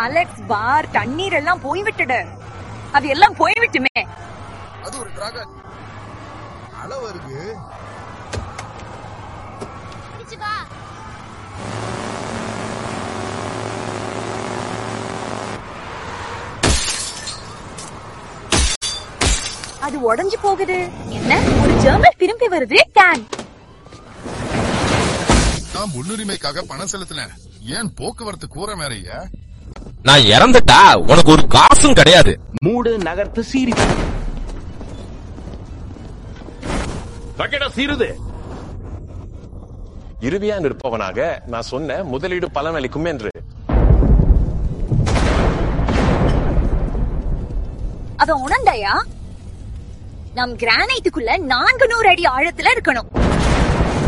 Alex பார் தண்ணீர் எல்லாம் போய்விட்டது அது எல்லாம் போய்விட்டுமே அது ஒரு டிராகன் அலை வருது அது உடைஞ்சு போகுது என்ன ஒரு ஜெர்மல் திரும்பி வருது கேன் நான் முன்னுரிமைக்காக பணம் செலுத்தினேன் ஏன் போக்குவரத்து கூற வேறையா நான் இறந்துட்டா உனக்கு ஒரு காசும் கிடையாது மூடு நகர்த்து சீரி பக்கெட்டா சீருது இறுதியா நிற்பவனாக நான் சொன்ன முதலீடு பலனளிக்கும் என்று அத உணர்ந்தாயா நம் கிரானைட்டுக்குள்ள நான்கு நூறு அடி ஆழத்துல இருக்கணும்